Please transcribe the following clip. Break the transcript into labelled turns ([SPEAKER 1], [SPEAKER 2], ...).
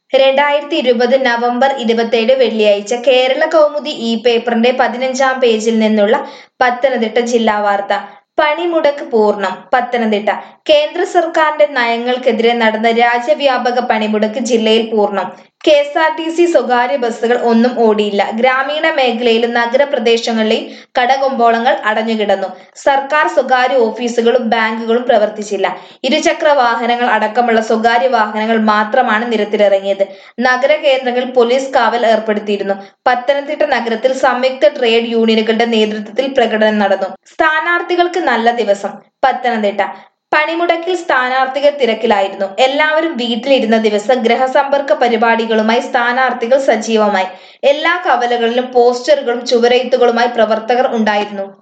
[SPEAKER 1] രണ്ടായിരത്തി ഇരുപത് നവംബർ ഇരുപത്തേഴ് വെള്ളിയാഴ്ച കേരള കൗമുദി ഈ പേപ്പറിന്റെ പതിനഞ്ചാം പേജിൽ നിന്നുള്ള പത്തനംതിട്ട ജില്ലാ വാർത്ത പണിമുടക്ക് പൂർണ്ണം പത്തനംതിട്ട കേന്ദ്ര സർക്കാരിന്റെ നയങ്ങൾക്കെതിരെ നടന്ന രാജ്യവ്യാപക പണിമുടക്ക് ജില്ലയിൽ പൂർണ്ണം K S R T C സ്വകാര്യ ബസ്സുകൾ ഒന്നും ഓടിയില്ല ഗ്രാമീണ മേഖലയിലും നഗരപ്രദേശങ്ങളിലെയും കടകൊമ്പോളങ്ങൾ അടഞ്ഞുകിടന്നു സർക്കാർ സ്വകാര്യ ഓഫീസുകളും ബാങ്കുകളും പ്രവർത്തിച്ചില്ല ഇരുചക്ര വാഹനങ്ങൾ അടക്കമുള്ള സ്വകാര്യ വാഹനങ്ങൾ മാത്രമാണ് നിരത്തിലിറങ്ങിയത് നഗര കേന്ദ്രങ്ങളിൽ പോലീസ് കാവൽ ഏർപ്പെടുത്തിയിരുന്നു പത്തനംതിട്ട നഗരത്തിൽ സംയുക്ത ട്രേഡ് യൂണിയനുകളുടെ നേതൃത്വത്തിൽ പ്രകടനം നടന്നു സ്ഥാനാർത്ഥികൾക്ക് നല്ല ദിവസം പത്തനംതിട്ട പണിമുടക്കിൽ സ്ഥാനാർത്ഥികൾ തിരക്കിലായിരുന്നു എല്ലാവരും വീട്ടിലിരുന്ന ദിവസം ഗ്രഹസമ്പർക്ക പരിപാടികളുമായി സ്ഥാനാർത്ഥികൾ സജീവമായി എല്ലാ കവലകളിലും പോസ്റ്ററുകളും ചുവരെഴുത്തുകളുമായി പ്രവർത്തകർ ഉണ്ടായിരുന്നു